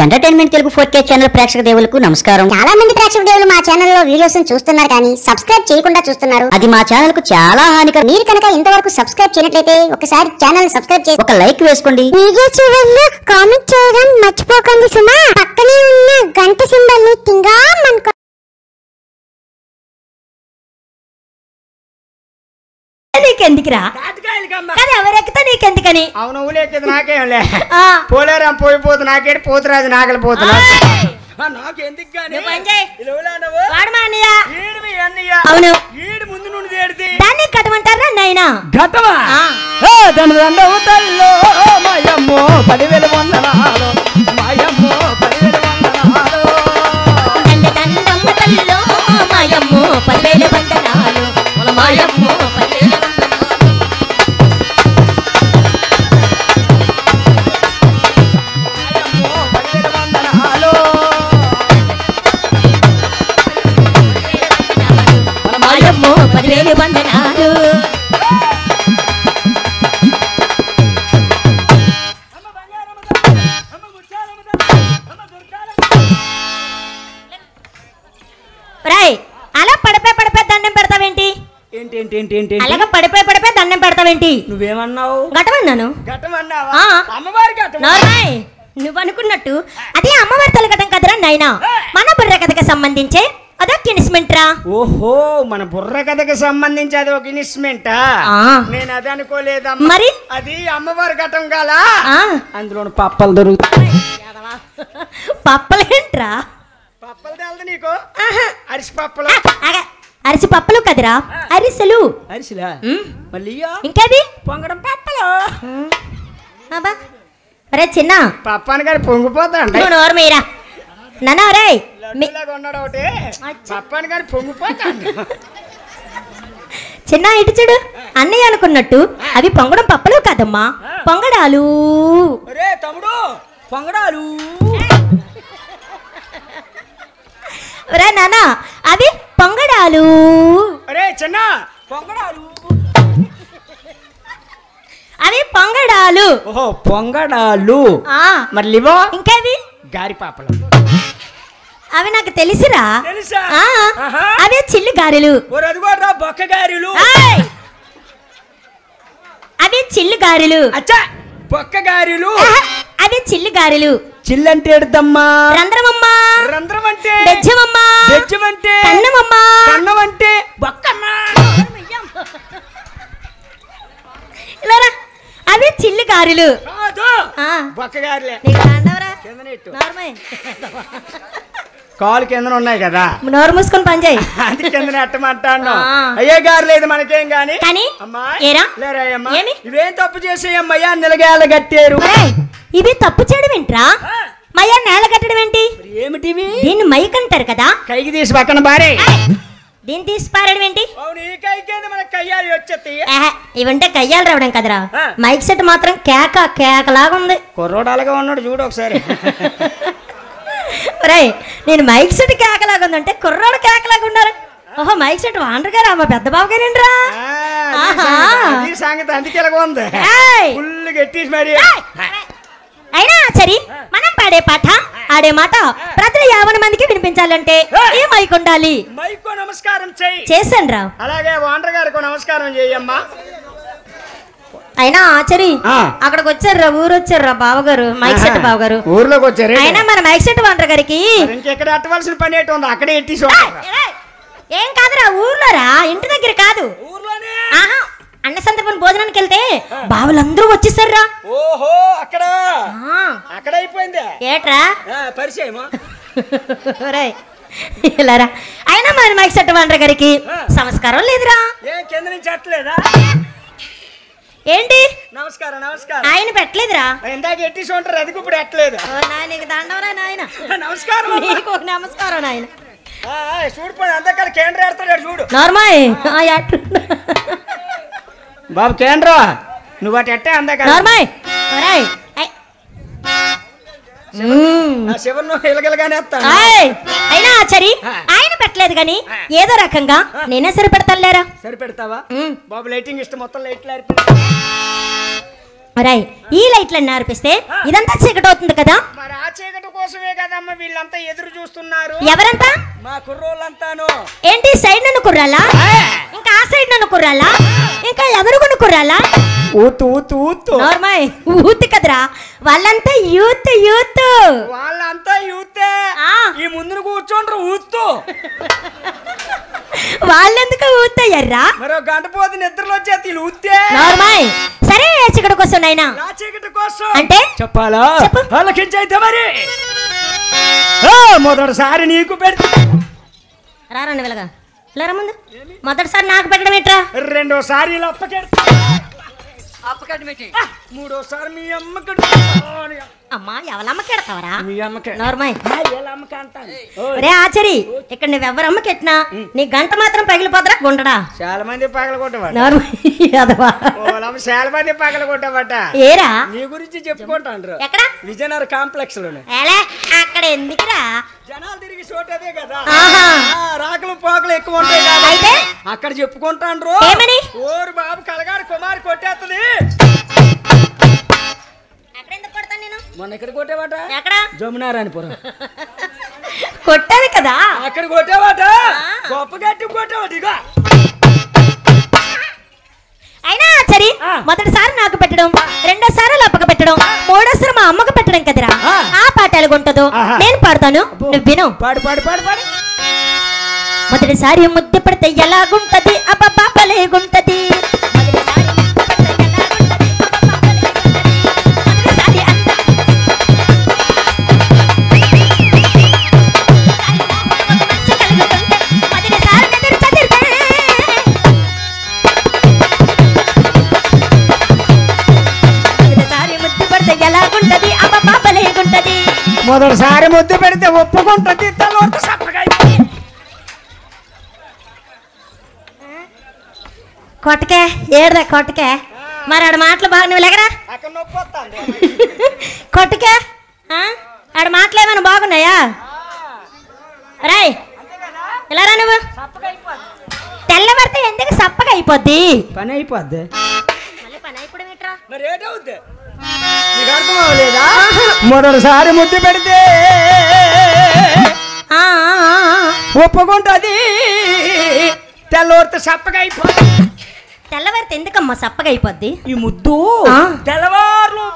Entertainment Telugu four K channel ప్రేక్షక దేవులకు నమస్కారం చాలా మంది ప్రేక్షక దేవులు మా ఛానల్లో వీడియోస్ చూస్తున్నారు కానీ సబ్స్క్రైబ్ చేయకుండా చూస్తున్నారు అది మా ఛానల్ కు చాలా హానికరం మీరు కనుక ఇంతవరకు సబ్స్క్రైబ్ చేయనట్లయితే ఒకసారి ఛానల్ సబ్స్క్రైబ్ చేసి ఒక లైక్ వేసుకోండి వీడియో చివరిలో కామెంట్ చేయడం మర్చిపోకండి సుమా పక్కనే ఉన్న గంట సింబల్ ని తింగా మనకు నీకెందుకురా తాటికాయలకమ్మ. కానీ ఎవరెక్కితే నీకెందుకని అవును ఊలేకేది నాకేంలే ఆ, పోలేరం పోయిపోతు నాకేటి పోతురాజు నాగలి పోతున్నా ఏయ్! నాకెందుకు గాని నువ్వు పని చేయి. ఇలా ఊలా నువ్వు? వాడు మా అన్నయ్య ఈడు మీ అన్నయ్య అవును ఈడు ముందు నుండి తేడితే దాన్ని కట్టమంటారా నాయనా ఘటమా ఆ. దండ దండవు తల్లో మాయమ్మో పదివేల వందనాలు మాయమ్మో పదివేల వందనాలు దండ దండమ్మ తల్లిలో మాయమ్మో పదివేల వందనాలు మాయమ్మో పదివేల వందనాలు మాయమ్మో పదివేల వందనాలు మాయమ్మో పదివేల వందనాలు అమ్మ బంగారమ్మ తల్లి, అమ్మ ముత్యాలమ్మ తల్లి, అమ్మ దుర్గాలమ్మ రాయ్ అలా పడిపోయి పడిపోయి దండం పెడతావేంటి ఏంటి ఏంటి ఏంటి ఏంటి ఏంటి? అలాగ పడిపోయి పడిపోయి దండం పెడతావేంటి నువ్వేమన్నావు గటమన్నాను ఘటం అన్నావా ఆ. అమ్మవారి ఘటం నారాయ్ నువ్వు అనుకున్నట్టు అదే అమ్మవారి తలకటం కదరా నాయనా మన బుర్ర కథకి సంబంధించే అదొక ఇన్స్ట్రుమెంట్ రా ఓహో మన బుర్ర కథకి సంబంధించి అది ఒక ఇన్స్ట్రుమెంట్ ఆ. నేను అది అనుకోలేదమ్మా మరి? అది అమ్మవారి ఘటం కాల ఆ. అందులో పప్పలు దొరుకుతాయి పప్పలేంట్రా పప్పలు తెలదు నీకు ఆహా. అరిసి పప్పలు ఆ, ఆగ. అరిసి పప్పులు కదరా అరిసెలు అరిసిలా ఉమ్. మళ్ళీ ఇంకేది పొంగడం పప్పలు అబ్బా అరే చిన్న పప్పాని గారి పొంగిపోతాండి నువ్వు నోరు మీరా నాన్న రే లడ్డూలాగా ఉన్నాడు ఒకటి పప్పాని గారి పొంగిపోతాండి చిన్న ఇటు చూడు అన్నయ్య అనుకున్నట్టు అవి పొంగడం పప్పులు కాదమ్మా పొంగడాలు రే తమ్ముడు పొంగడాలు రే నాన్న అవి పొంగడాలు రే చిన్న పొంగడాలు అవి పొంగడాలు ఓహో పొంగడాలు ఆ మరి లివో ఇంకేవి గారి పాపలు అవి నాకు తెలిసిరా తెలుసా? ఆ, ఆహా. అవే చిల్లు గారెలు ఓరు అది కూడా బొక్క గారెలు ఏయ్! అవి చిల్లు గారెలు అచ్చా బొక్క గారెలు ఆహా, అవి చిల్లు గారెలు చిల్లంటే ఎడదమ్మా రంధ్రమమ్మా రంధ్రం అంటే బెజ్జమమ్మా బెజ్జం అంటే కన్నమమ్మా కన్నం అంటే బొక్కమ్మా ఇలా రా. అవి చిల్లు గారెలు కాదు ఆ, బొక్క గారెలే నీకు రాండవరా? కింద నెట్టు నోర్మై. కాలు కింద ఉన్నాయి కదా నోరు మూసుకొని పని చేయి అది కింద నెట్టమంటాను ఆ. అయ్యే గారు లేదు మనకేం గాని కానీ అమ్మా ఏరా? లేరాయమ్మా ఏమి? ఇవేం తప్పు చేసేయమ్మయ్యా నిలగాయలు కట్టారు ఒరేయ్, ఇవి తప్పు చేయడం ఏంట్రా ఆ, మయ్యా నేల కట్టడం ఏంటి మరి ఏమిటివి దీన్ని మైక్ అంటారు కదా కైకి తీసి పక్కన బారే ఏయ్, దీన్ని తీసి పారడం ఏంటి అవును ఈ కైకేది మన కయ్యాలి వచ్చేది ఏహే, ఇవంటే కయ్యాలు రావడం కదరా ఆ. మైక్ సెట్ మాత్రం కేక కేకలాగా ఉంది కుర్రోడాలుగా ఉన్నాడు చూడు ఒకసారి ఒరేయ్ నేను మైక్ సెట్ కేకలాగా ఉందంటే కుర్రోడు కేకలాగా ఉన్నారు ఓహో మైక్ సెట్ వాండర్ గారు అమ్మ పెద్ద బాబు గారేంట్రా ఆ, అది ఆహా. సంగతి, అది సంగతి అందుకే ఇలాగ ఉంది ఏయ్! ఫుల్ గట్టిసి మరి అయినా సరే మనం పాడే పాట ఆడే మాట ప్రజలు యాభై మందికి వినిపించాలంటే ఏ మైక్ ఉండాలి మైకో నమస్కారం చెయ్యి చేశాను రా అలాగే వాండర్ గారికి నమస్కారం చెయ్యమ్మా అయినా ఆచరి ఆ. అక్కడికి వచ్చారు ఊరు వచ్చారు బావగారు మైక్ సెట్ ఆహా. బావగారు ఊర్లోకి వచ్చారు అయినా మన మైక్ సెట్ వాండర్ గారికి ఇంకెక్కడ అట్టవలసిన పని ఏంటి ఉంది అక్కడే ఎట్టిసి ఏయ్, ఏయ్, ఏం కాదురా ఊర్లోరా ఇంటి దగ్గర కాదు ఊర్లోనే ఆహా అన్న సందర్భం భోజనానికి వెళ్తే బావులందరూ వచ్చేసారురా ఓహో అక్కడ ఆ, అక్కడ అయిపోయింది ఏట్రా ఆ, పరిచయమా ఒరేయ్, ఇలారా అయినా మన మైక్ సెట్ వాండర్ గారికి సంస్కారం లేదురా ఏం కింద నుంచి అట్టలేదా ఏంటి నమస్కారం నమస్కారం ఆయన పెట్టలేదురా ఇందాక ఎట్టిసి ఉంటారు అది ఇప్పుడు ఎట్టలేదు ఓ నాయన నీకు దండవరా నాయన నమస్కారం అమ్మా. నీకు ఒక నమస్కారం నాయన ఆ, ఆ, చూడిపోయి అంతకాల కేంద్ర ఎడతాడు చూడు నార్మల్ ఆ, ఎట్ల- బాబు కేంద్ర నువ్వు అటు ఎట్టే అందాక నార్మల్ ఒరేయ్, ఐ. మ్మ్. ఆ శివను ఇలగలగానే వస్తాను ఆయ్, అయినా ఆచారి ఆయన పెట్టలేదు కానీ ఏదో రకంగా నేనే సరిపెడతాను లేరా సరిపెడతావా మ్మ్. బాబు లైటింగ్ ఇష్టం మొత్తం లైట్లు ఆరిపి రాయ్ ఈ లైట్లన్నీ ఆర్పిస్తే ఇదంతా చీకటి అవుతుంది కదా మరి ఆ చీకటి కోసమే కదమ్మా వీళ్ళంతా ఎదురు చూస్తున్నారు ఎవరంతా మా కుర్రోళ్ళంతాను ఏంటి సైడ్ నన్ను కుర్రాలా ఇంకా ఆ సైడ్ నన్ను కుర్రాలా ఇంకా ఎదురుగును కుర్రాలా ఊతు ఊతు ఊతు నార్మల్ ఊత్ కదరా వాళ్ళంతా యూత్ యూత్ వాళ్ళంతా యూతే ఆ. ఈ ముందున కూర్చోండ్రు ఊతూ వాళ్ళెందుకు ఊతయ్యారా మరో గంట పోతే నిద్రలో వచ్చేది వీళ్ళు ఊతే నార్మల్ సరే చీకటి కోసం నైనా ఆ చీకటి కోసం అంటే చెప్పాలా చెప్పు. ఆలకించైతే మరి ఆ, మొదటిసారి నీకు పెడితే రారండి వెళ్ళగా లేరా ముందు మొదటిసారి నాకు పెట్టడం ఏంట్రా రెండోసారి ఇలా అప్పకెడతా ఆ, మూడోసారి మీ అమ్మకి అమ్మా ఎవలమ్మకి ఎడతావరా మీ అమ్మకి నార్మల్ ఆ, వీళ్ళ అమ్మకి అంటాను ఓయ్. రే ఆచరి ఇక్కడ నువ్వెవరమ్మకి ఎట్టినా నీ గంట మాత్రం పగిలిపోదరా గుండడా చాలా మంది పగల కొట్టబట్ట నార్మల్ అదవా ఓలమ్మ చాలా మంది పగల కొట్టబట్ట ఏరా నీ గురించి చెప్పుకుంటాండ్రు ఎక్కడ విజయనగర్ కాంప్లెక్స్ లోనే ఏలే అక్కడ ఎందుకురా జనాలు తిరిగి చోటు అదే కదా ఆహా. ఆ, రాకలు పోకలు ఎక్కువ ఉంటాయి కాబట్టి అయితే అక్కడ చెప్పుకుంటాండ్రు ఏమని? ఓరు బాబు కలగారు కుమార్ కొట్టేస్తుంది అక్కడ ఎందుకు కొడతాను నేను మొన్న ఎక్కడ కొట్టేవాట ఎక్కడ జమునారాయణపురం కొట్టాను కదా అక్కడ కొట్టేవాట గొప్ప గట్టి కొట్టేవాట ఇగో అయినా సరే ఆ. మొదటిసారి నాకు పెట్టడం రెండోసారి లప్పక పెట్టడం మూడోసారి మా అమ్మకు పెట్టడం కదరా ఆ. ఆ పాట ఎలాగుంటుందో ఆహా. నేను పాడతాను నువ్వు విను పాడు పాడు పాడు పాడు మొదటిసారి ముద్దు పెడితే ఎలాగుంటది అబ్బబ్బా భలేగుంటది మొదటిసారి ముద్దు పెడితే ఎలాగుంటది? అబ్బబ్బా భలేగుంటది. మొదటిసారి అంత- మనసు కలుగుతుంటే, మొదటిసారి ఎదురు చదిరితే. మొదటిసారి ముద్దు పెడితే ఎలాగుంటది అబ్బబ్బా భలేగుంటది మొదటిసారి ముద్దు పెడితే ఒప్పుకుంటుంది తలొట్టు సప్పగా కొట్టకే ఏడదా కొట్టకే మరి ఆడ మాటలు బాగా నువ్వు లేకరా అక్కడ నొప్పి వస్తుంది కొట్టకే ఆ? ఆడ మాటలు ఏమైనా బాగున్నాయా రాయ్ ఇలా రా నువ్వు తెల్లబడితే ఎందుకు సప్పగా అయిపోద్ది పని అయిపోద్ది మళ్ళీ పని అయిపోవడం ఏంట్రా మరి ఏటవుద్ది నీకు అర్థం అవ్వలేదా మొదటిసారి ముద్దు పెడితే ఆ, ఆ, ఆ, ఆ. ఒప్పుకుంటుంది తెల్లవారితే సప్పగా అయిపోద్ది తెల్లవారితే ఎందుకమ్మా సప్పగా అయిపోద్ది ఈ ముద్దు ఆ. తెల్లవారు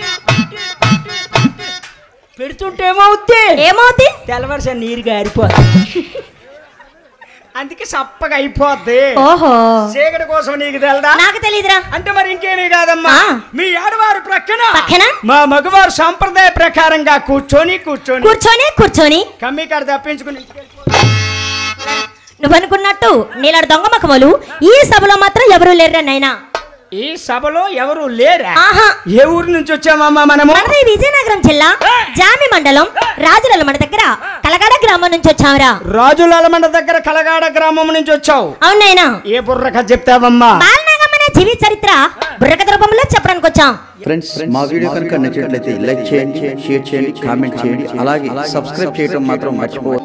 పెడుతుంటే ఏమవుద్ది ఏమవుద్ది తెల్లవారుసా నీరు గారిపోద్ది అందుకే సప్పగా అయిపోద్ది ఓహో చీకటి కోసం నీకు తెలదా నాకు తెలియదురా అంటే మరి ఇంకేమీ కాదమ్మా ఆ. మీ ఆడవారు ప్రక్కన పక్కన? మా మగవారు సంప్రదాయ ప్రకారంగా కూర్చొని కూర్చొని కూర్చొని కూర్చొని కమ్మి కాడ తప్పించుకుని నువ్వు అనుకున్నట్టు నీలాడు దొంగ మకమలు ఈ సభలో మాత్రం ఎవరూ లేరురా నైనా ఈ సభలో ఎవరు లేరా ఆహా ఏ ఊరు నుంచి వచ్చామమ్మా మనము మనది విజయనగరం జిల్లా జామి మండలం రాజుల మన దగ్గర కలగాడ గ్రామం నుంచి వచ్చావురా రాజులమండ దగ్గర కలగాడ గ్రామం నుంచి వచ్చావు అవునైనా ఏ బుర్ర కథ చెప్తావమ్మా బాలనాగమ్మనే జీవిత చరిత్ర బుర్రకథ రూపంలో చెప్పడానికి వచ్చాం ఫ్రెండ్స్ మా వీడియో కనుక నచ్చినట్లయితే లైక్ చేయండి షేర్ చేయండి కామెంట్ చేయండి అలాగే సబ్స్క్రైబ్ చేయడం మాత్రం మర్చిపోవద్దు